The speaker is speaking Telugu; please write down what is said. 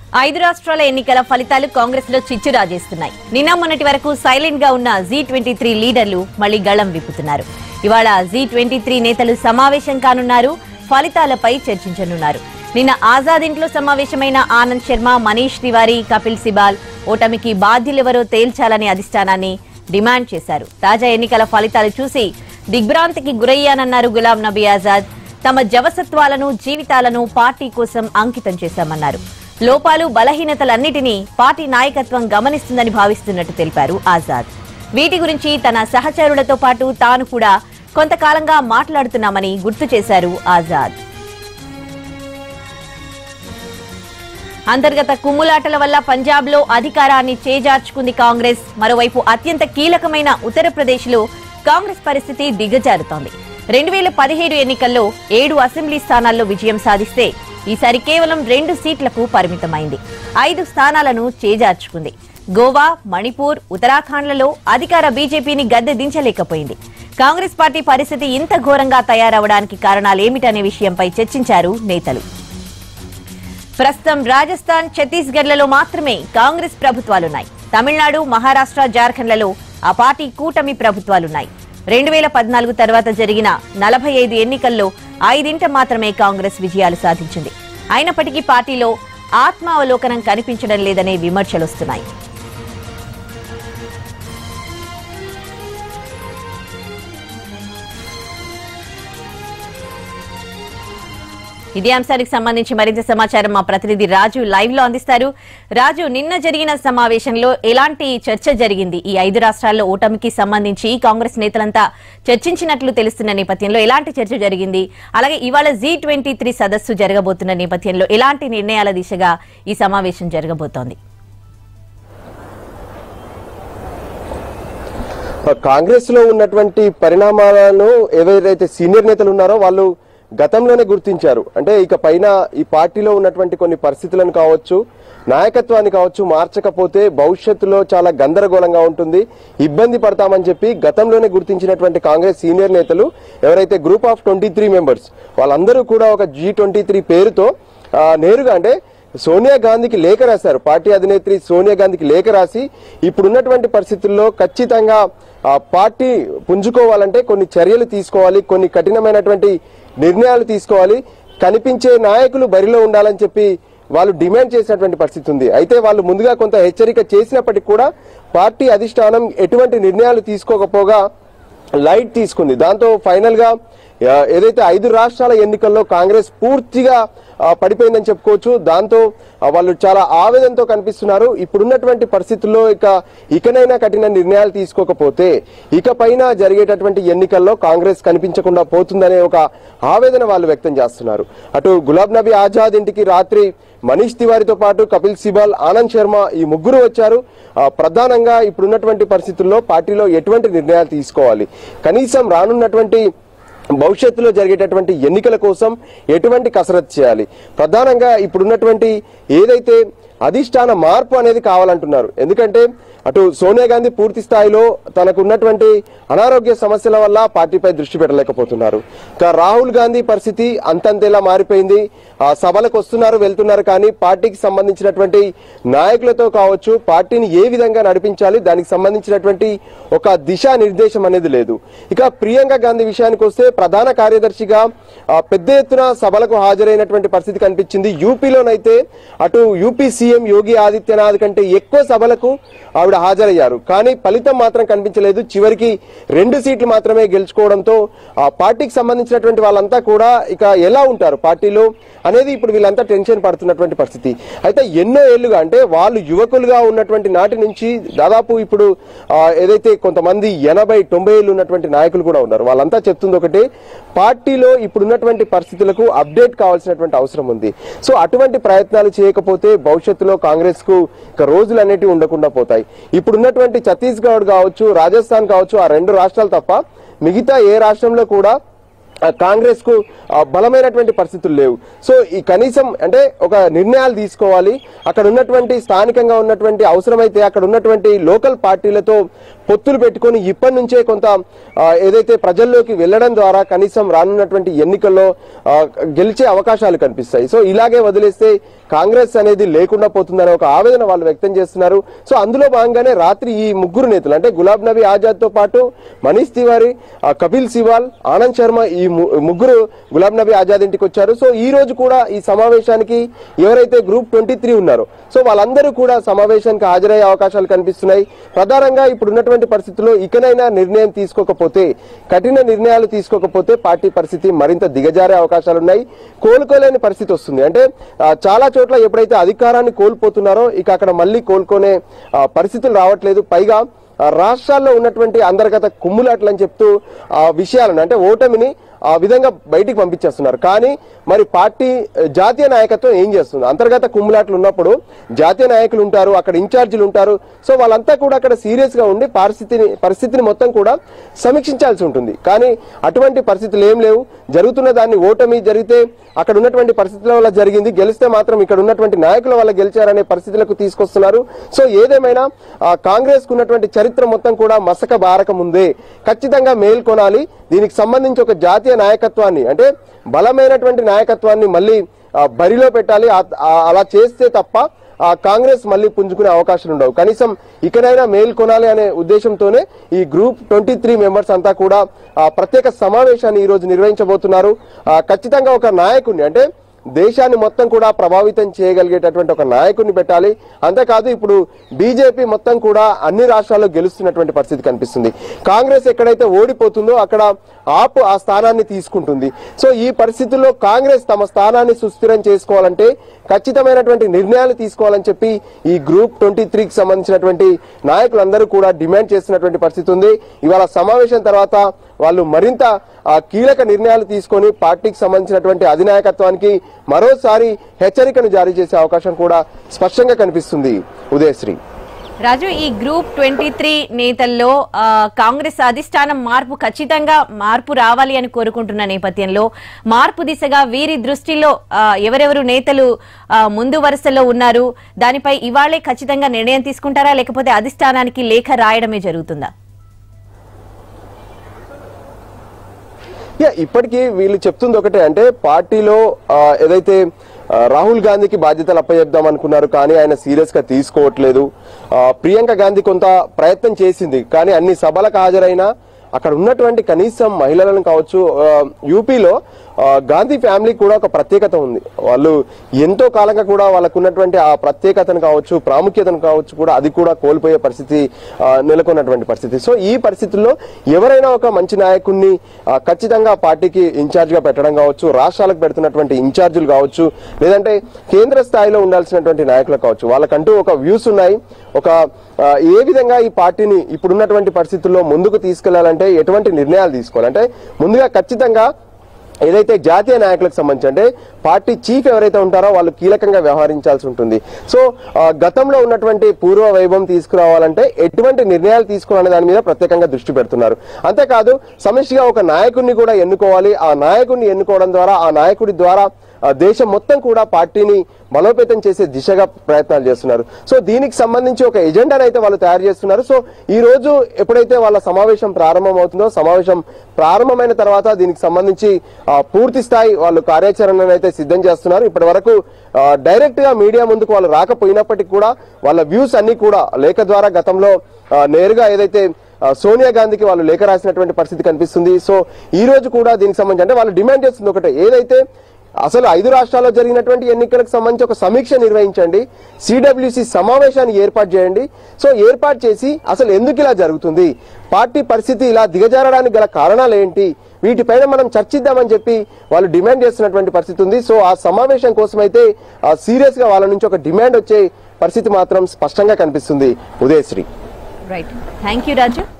ఐదు రాష్ట్రాల ఎన్నికల ఫలితాలు కాంగ్రెస్ లో చిచ్చు రాజేస్తున్నాయి నిన్న మొన్నటి వరకు సైలెంట్ గా ఉన్న జీ ట్వంటీ త్రీ లీడర్లు మళ్లీ గళం విప్పుతున్నారు ఇవాళ జీ ట్వంటీ త్రీ నేతలు సమావేశం కానున్నారు ఫలితాలపై చర్చించనున్నారు నిన్న ఆజాద్ ఇంట్లో సమావేశమైన ఆనంద్ శర్మ మనీష్ తివారీ కపిల్ సిబాల్ ఓటమికి బాధ్యులెవరో తేల్చాలని అధిష్టానాన్ని డిమాండ్ చేశారు తాజా ఎన్నికల ఫలితాలు చూసి దిగ్భ్రాంతికి గురయ్యానన్నారు గులాం నబీ ఆజాద్ తమ జవసత్వాలను జీవితాలను పార్టీ కోసం అంకితం చేశామన్నారు లోపాలు బలహీనతలన్నిటినీ పార్టీ నాయకత్వం గమనిస్తుందని భావిస్తున్నట్టు తెలిపారు ఆజాద్ వీటి గురించి తన సహచరులతో పాటు తాను కూడా కొంతకాలంగా మాట్లాడుతున్నామని గుర్తు చేశారు ఆజాద్ అంతర్గత కుమ్ములాటల వల్ల పంజాబ్ లో అధికారాన్ని చేజార్చుకుంది కాంగ్రెస్ మరోవైపు అత్యంత కీలకమైన ఉత్తరప్రదేశ్ లో కాంగ్రెస్ పరిస్థితి దిగజారుతోంది రెండు వేల పదిహేడు ఎన్నికల్లో ఏడు అసెంబ్లీ స్థానాల్లో విజయం సాధిస్తే ఈసారి కేవలం రెండు సీట్లకు పరిమితమైంది ఐదు స్థానాలను చేజార్చుకుంది గోవా మణిపూర్ ఉత్తరాఖండ్లలో అధికార బీజేపీని గద్దె దించలేకపోయింది కాంగ్రెస్ పార్టీ పరిస్థితి ఇంత ఘోరంగా తయారవడానికి కారణాలేమిటనే విషయంపై చర్చించారు నేతలు ప్రస్తుతం రాజస్థాన్ ఛత్తీస్గఢ్లలో మాత్రమే కాంగ్రెస్ ప్రభుత్వాలున్నాయి తమిళనాడు మహారాష్ట్ర జార్ఖండ్లలో ఆ పార్టీ కూటమి ప్రభుత్వాలున్నాయి రెండు వేల పద్నాలుగు తర్వాత జరిగిన నలభై ఐదు ఎన్నికల్లో ఐదింట మాత్రమే కాంగ్రెస్ విజయాలు సాధించింది అయినప్పటికీ పార్టీలో ఆత్మావలోకనం కనిపించడం లేదనే విమర్శలొస్తున్నాయి ఇదే అంశానికి సంబంధించి మరింత సమాచారం మా ప్రతినిధి రాజు లైవ్ లో అందిస్తారు రాజు నిన్న జరిగిన సమావేశంలో ఎలాంటి చర్చ జరిగింది ఈ ఐదు రాష్ట్రాల్లో ఓటమికి సంబంధించి కాంగ్రెస్ నేతలంతా చర్చించినట్లు తెలుస్తున్న నేపథ్యంలో ఎలాంటి చర్చ జరిగింది అలాగే ఇవాళ జీ ట్వంటీ త్రీ సదస్సు జరగబోతున్న నేపథ్యంలో ఎలాంటి నిర్ణయాల దిశగా ఈ సమావేశం జరగబోతోంది కాంగ్రెస్ లో ఉన్నటువంటి పరిణామాలను ఎవరైతే సీనియర్ నేతలు ఉన్నారో వాళ్ళు గతంలోనే గుర్తించారు అంటే ఇక పైన ఈ పార్టీలో ఉన్నటువంటి కొన్ని పరిస్థితులను కావచ్చు నాయకత్వాన్ని కావచ్చు మార్చకపోతే భవిష్యత్తులో చాలా గందరగోళంగా ఉంటుంది ఇబ్బంది పడతామని చెప్పి గతంలోనే గుర్తించినటువంటి కాంగ్రెస్ సీనియర్ నేతలు ఎవరైతే group of twenty three members వాళ్ళందరూ కూడా ఒక జీ ట్వంటీ త్రీ పేరుతో ఆ, నేరుగా అంటే సోనియా గాంధీకి లేఖ రాశారు పార్టీ అధినేత్రి సోనియా గాంధీకి లేఖ రాసి ఇప్పుడున్నటువంటి పరిస్థితుల్లో ఖచ్చితంగా ఆ పార్టీ పుంజుకోవాలంటే కొన్ని చర్యలు తీసుకోవాలి కొన్ని కఠినమైనటువంటి నిర్ణయాలు తీసుకోవాలి కనిపించే నాయకులు బరిలో ఉండాలని చెప్పి వాళ్ళు డిమాండ్ చేసినటువంటి పరిస్థితి ఉంది అయితే వాళ్ళు ముందుగా కొంత హెచ్చరిక చేసినప్పటికీ కూడా పార్టీ అధిష్టానం ఎటువంటి నిర్ణయాలు తీసుకోకపోగా లైట్ తీసుకుంది దాంతో ఫైనల్ గా ఆ, ఏదైతే ఐదు రాష్ట్రాల ఎన్నికల్లో కాంగ్రెస్ పూర్తిగా ఆ, పడిపోయిందని చెప్పుకోవచ్చు దాంతో ఆ, వాళ్ళు చాలా ఆవేదనతో కనిపిస్తున్నారు ఇప్పుడున్నటువంటి పరిస్థితుల్లో ఇక ఇకనైనా కఠిన నిర్ణయాలు తీసుకోకపోతే ఇకపైన జరిగేటటువంటి ఎన్నికల్లో కాంగ్రెస్ కనిపించకుండా పోతుందనే ఒక ఆవేదన వాళ్ళు వ్యక్తం చేస్తున్నారు అటు గులాబ్ నబీ ఆజాద్ ఇంటికి రాత్రి మనీష్ తివారీతో పాటు కపిల్ సిబాల్ ఆనంద్ శర్మ ఈ ముగ్గురు వచ్చారు ఆ, ప్రధానంగా ఇప్పుడున్నటువంటి పరిస్థితుల్లో పార్టీలో ఎటువంటి నిర్ణయాలు తీసుకోవాలి కనీసం రానున్నటువంటి భవిష్యత్తులో జరిగేటటువంటి ఎన్నికల కోసం ఎటువంటి కసరత్తు చేయాలి ప్రధానంగా ఇప్పుడున్నటువంటి ఏదైతే అధిష్టాన మార్పు అనేది కావాలంటున్నారు ఎందుకంటే అటు సోనియా గాంధీ పూర్తి స్థాయిలో తనకు ఉన్నటువంటి అనారోగ్య సమస్యల వల్ల పార్టీపై దృష్టి పెట్టలేకపోతున్నారు ఇక రాహుల్ గాంధీ పరిస్థితి అంతంతేలా మారిపోయింది ఆ సభలకు వస్తున్నారు వెళ్తున్నారు కానీ పార్టీకి సంబంధించినటువంటి నాయకులతో కావచ్చు పార్టీని ఏ విధంగా నడిపించాలి దానికి సంబంధించినటువంటి ఒక దిశా నిర్దేశం అనేది లేదు ఇక ప్రియాంక గాంధీ విషయానికి వస్తే ప్రధాన కార్యదర్శిగా ఆ, పెద్ద ఎత్తున సభలకు హాజరైనటువంటి పరిస్థితి కనిపించింది యూపీలోనైతే అటు యూపీ సీఎం యోగి ఆదిత్యనాథ్ కంటే ఎక్కువ సభలకు ఆవిడ హాజరయ్యారు కానీ ఫలితం మాత్రం కనిపించలేదు చివరికి రెండు సీట్లు మాత్రమే గెలుచుకోవడంతో ఆ పార్టీకి సంబంధించినటువంటి వాళ్ళంతా కూడా ఇక ఎలా ఉంటారు పార్టీలో అనేది ఇప్పుడు వీళ్ళంతా టెన్షన్ పడుతున్నటువంటి పరిస్థితి అయితే ఎన్నో ఏళ్లుగా అంటే వాళ్ళు యువకులుగా ఉన్నటువంటి నాటి నుంచి దాదాపు ఇప్పుడు ఆ, ఏదైతే కొంతమంది ఎనభై తొంభై ఏళ్ళు ఉన్నటువంటి నాయకులు కూడా ఉన్నారు వాళ్ళంతా చెప్తుంది ఒకటి పార్టీలో ఇప్పుడున్నటువంటి పరిస్థితులకు అప్డేట్ కావాల్సినటువంటి అవసరం ఉంది సో అటువంటి ప్రయత్నాలు చేయకపోతే భవిష్యత్తులో కాంగ్రెస్ కు ఇక రోజులు అనేటివి ఉండకుండా పోతాయి ఇప్పుడున్నటువంటి ఛత్తీస్గఢ్ కావచ్చు రాజస్థాన్ కావచ్చు ఆ రెండు రాష్ట్రాలు తప్ప మిగతా ఏ రాష్ట్రంలో కూడా ఆ, కాంగ్రెస్ కు ఆ, బలమైనటువంటి పరిస్థితులు లేవు సో ఈ కనీసం అంటే ఒక నిర్ణయాలు తీసుకోవాలి అక్కడ ఉన్నటువంటి స్థానికంగా ఉన్నటువంటి అవసరమైతే అక్కడ ఉన్నటువంటి లోకల్ పార్టీలతో పొత్తులు పెట్టుకొని ఇప్పటి నుంచే కొంత ఆ, ఏదైతే ప్రజల్లోకి వెళ్ళడం ద్వారా కనీసం రానున్నటువంటి ఎన్నికల్లో ఆ, గెలిచే అవకాశాలు కనిపిస్తాయి సో ఇలాగే వదిలేస్తే కాంగ్రెస్ అనేది లేకుండా పోతుందనే ఒక ఆవేదన వాళ్ళు వ్యక్తం చేస్తున్నారు సో అందులో భాగంగానే రాత్రి ఈ ముగ్గురు నేతలు అంటే గులాబ్ నబీ ఆజాద్ తో పాటు మనీష్ తివారీ ఆ, కపిల్ సివాల్ ఆనంద్ శర్మ ఈ ము- ముగ్గురు గులాబ్ నబీ ఆజాద్ ఇంటికి వచ్చారు సో ఈ రోజు కూడా ఈ సమావేశానికి ఎవరైతే గ్రూప్ ట్వంటీ త్రీ ఉన్నారో సో వాళ్ళందరూ కూడా సమావేశానికి హాజరయ్యే అవకాశాలు కనిపిస్తున్నాయి ప్రధానంగా ఇప్పుడు ఉన్నటువంటి పరిస్థితుల్లో ఇకనైనా నిర్ణయం తీసుకోకపోతే కఠిన నిర్ణయాలు తీసుకోకపోతే పార్టీ పరిస్థితి మరింత దిగజారే అవకాశాలు ఉన్నాయి కోలుకోలేని పరిస్థితి వస్తుంది అంటే ఆ, చాలా చోట్ల ఎప్పుడైతే అధికారాన్ని కోల్పోతున్నారో ఇక అక్కడ మళ్ళీ కోలుకునే ఆ, పరిస్థితులు రావట్లేదు పైగా ఆ, రాష్ట్రాల్లో ఉన్నటువంటి అంతర్గత కుమ్ములాట్లు అని చెప్తూ ఆ విషయాలను అంటే ఓటమిని ఆ విధంగా బయటికి పంపించేస్తున్నారు కానీ మరి పార్టీ ఆ, జాతీయ నాయకత్వం ఏం చేస్తుంది అంతర్గత కుమ్ములాట్లు ఉన్నప్పుడు జాతీయ నాయకులు ఉంటారు అక్కడ ఇన్ఛార్జీలు ఉంటారు సో వాళ్ళంతా కూడా అక్కడ సీరియస్ గా ఉండి పరిస్థితిని పరిస్థితిని మొత్తం కూడా సమీక్షించాల్సి ఉంటుంది కానీ అటువంటి పరిస్థితులు ఏం లేవు జరుగుతున్న దాన్ని ఓటమి జరిగితే అక్కడ ఉన్నటువంటి పరిస్థితుల వల్ల జరిగింది గెలిస్తే మాత్రం ఇక్కడ ఉన్నటువంటి నాయకుల వల్ల గెలిచారనే పరిస్థితులకు తీసుకొస్తున్నారు సో ఏదేమైనా ఆ, కాంగ్రెస్ కు ఉన్నటువంటి చరిత్ర మొత్తం కూడా మసక బారక ముందే ఖచ్చితంగా మేల్కొనాలి దీనికి సంబంధించి ఒక జాతీయ నాయకత్వాన్ని అంటే బలమైనటువంటి నాయకత్వాన్ని మళ్ళీ ఆ, బరిలో పెట్టాలి ఆ- ఆ- అలా చేస్తే తప్ప ఆ కాంగ్రెస్ మళ్ళీ పుంజుకునే అవకాశాలు ఉండవు కనీసం ఇకనైనా మేల్కొనాలి అనే ఉద్దేశంతోనే ఈ గ్రూప్ ట్వంటీ త్రీ మెంబర్స్ అంతా కూడా ఆ ప్రత్యేక సమావేశాన్ని ఈ రోజు నిర్వహించబోతున్నారు ఆ, ఖచ్చితంగా ఒక నాయకుడిని అంటే దేశాన్ని మొత్తం కూడా ప్రభావితం చేయగలిగేటటువంటి ఒక నాయకుడిని పెట్టాలి అంతేకాదు ఇప్పుడు బీజేపీ మొత్తం కూడా అన్ని రాష్ట్రాల్లో గెలుస్తున్నటువంటి పరిస్థితి కనిపిస్తుంది కాంగ్రెస్ ఎక్కడైతే ఓడిపోతుందో అక్కడ ఆప్ ఆ స్థానాన్ని తీసుకుంటుంది సో ఈ పరిస్థితుల్లో కాంగ్రెస్ తమ స్థానాన్ని సుస్థిరం చేసుకోవాలంటే ఖచ్చితమైనటువంటి నిర్ణయాలు తీసుకోవాలని చెప్పి ఈ గ్రూప్ ట్వంటీ త్రీకి సంబంధించినటువంటి నాయకులందరూ కూడా డిమాండ్ చేస్తున్నటువంటి పరిస్థితి ఉంది ఇవాళ సమావేశం తర్వాత వాళ్ళు మరింత ఆ, కీలక నిర్ణయాలు తీసుకొని పార్టీకి సంబంధించినటువంటి అధినాయకత్వానికి మరోసారి హెచ్చరికను జారీ చేసే అవకాశం కూడా స్పష్టంగా కనిపిస్తుంది ఉదయశ్రీ రాజు ఈ గ్రూప్ ట్వంటీ త్రీ నేతల్లో ఆ, కాంగ్రెస్ అధిష్టానం మార్పు ఖచ్చితంగా మార్పు రావాలి అని కోరుకుంటున్న నేపథ్యంలో మార్పు దిశగా వీరి దృష్టిలో ఆ, ఎవరెవరు నేతలు ఆ, ముందు వరుసలో ఉన్నారు దానిపై ఇవాళే ఖచ్చితంగా నిర్ణయం తీసుకుంటారా లేకపోతే అధిష్టానానికి లేఖ రాయడమే జరుగుతుందా యా ఇప్పటికీ వీళ్ళు చెప్తుంది ఒకటే అంటే పార్టీలో ఆ, ఏదైతే ఆ, రాహుల్ గాంధీకి బాధ్యతలు అప్పచెప్దాం అనుకున్నారు కానీ ఆయన సీరియస్ గా తీసుకోవట్లేదు ఆ, ప్రియాంక గాంధీ కొంత ప్రయత్నం చేసింది కానీ అన్ని సభలకు హాజరైనా అక్కడ ఉన్నటువంటి కనీసం మహిళలను కావచ్చు ఆ, యూపీలో ఆ, గాంధీ ఫ్యామిలీ కూడా ఒక ప్రత్యేకత ఉంది వాళ్ళు ఎంతో కాలంగా కూడా వాళ్ళకు ఉన్నటువంటి ఆ ప్రత్యేకతను కావచ్చు ప్రాముఖ్యతను కావచ్చు కూడా అది కూడా కోల్పోయే పరిస్థితి ఆ, నెలకొన్నటువంటి పరిస్థితి సో ఈ పరిస్థితుల్లో ఎవరైనా ఒక మంచి నాయకుడిని ఆ, ఖచ్చితంగా పార్టీకి ఇన్ఛార్జ్ గా పెట్టడం కావచ్చు రాష్ట్రాలకు పెడుతున్నటువంటి ఇన్ఛార్జీలు కావచ్చు లేదంటే కేంద్ర స్థాయిలో ఉండాల్సినటువంటి నాయకులు కావచ్చు వాళ్ళకంటూ ఒక వ్యూస్ ఉన్నాయి ఒక ఆ, ఏ విధంగా ఈ పార్టీని ఇప్పుడున్నటువంటి పరిస్థితుల్లో ముందుకు తీసుకెళ్లాలంటే ఎటువంటి నిర్ణయాలు తీసుకోవాలంటే ముందుగా ఖచ్చితంగా ఏదైతే జాతీయ నాయకులకు సంబంధించి అంటే పార్టీ చీఫ్ ఎవరైతే ఉంటారో వాళ్ళు కీలకంగా వ్యవహరించాల్సి ఉంటుంది సో ఆ, గతంలో ఉన్నటువంటి పూర్వ వైభవం తీసుకురావాలంటే ఎటువంటి నిర్ణయాలు తీసుకోవాలనే దాని మీద ప్రత్యేకంగా దృష్టి పెడుతున్నారు అంతేకాదు సమిష్టిగా ఒక నాయకుడిని కూడా ఎన్నుకోవాలి ఆ నాయకుడిని ఎన్నుకోవడం ద్వారా ఆ నాయకుడి ద్వారా ఆ, దేశం మొత్తం కూడా పార్టీని బలోపేతం చేసే దిశగా ప్రయత్నాలు చేస్తున్నారు సో దీనికి సంబంధించి ఒక ఎజెండాను అయితే వాళ్ళు తయారు చేస్తున్నారు సో ఈ రోజు ఎప్పుడైతే వాళ్ళ సమావేశం ప్రారంభం అవుతుందో సమావేశం ప్రారంభమైన తర్వాత దీనికి సంబంధించి ఆ, పూర్తి స్థాయి వాళ్ళు కార్యాచరణను అయితే సిద్ధం చేస్తున్నారు ఇప్పటి వరకు డైరెక్ట్ గా మీడియా ముందుకు వాళ్ళు రాకపోయినప్పటికీ కూడా వాళ్ళ వ్యూస్ అన్ని కూడా లేఖ ద్వారా గతంలో ఆ, నేరుగా ఏదైతే ఆ, సోనియా గాంధీకి వాళ్ళు లేఖ రాసినటువంటి పరిస్థితి కనిపిస్తుంది సో ఈ రోజు కూడా దీనికి సంబంధించి అంటే వాళ్ళు డిమాండ్ చేస్తుంది ఒకటే ఏదైతే అసలు ఐదు రాష్ట్రాల్లో జరిగినటువంటి ఎన్నికలకు సంబంధించి ఒక సమీక్ష నిర్వహించండి సిడబ్ల్యూసి సమావేశాన్ని ఏర్పాటు చేయండి సో ఏర్పాటు చేసి అసలు ఎందుకు ఇలా జరుగుతుంది పార్టీ పరిస్థితి ఇలా దిగజారడానికి గల కారణాలు ఏంటి వీటిపైన మనం చర్చిద్దామని చెప్పి వాళ్ళు డిమాండ్ చేస్తున్నటువంటి పరిస్థితి ఉంది సో ఆ సమావేశం కోసం అయితే సీరియస్ గా వాళ్ళ నుంచి ఒక డిమాండ్ వచ్చే పరిస్థితి మాత్రం స్పష్టంగా కనిపిస్తుంది Udayasri right thank you Raju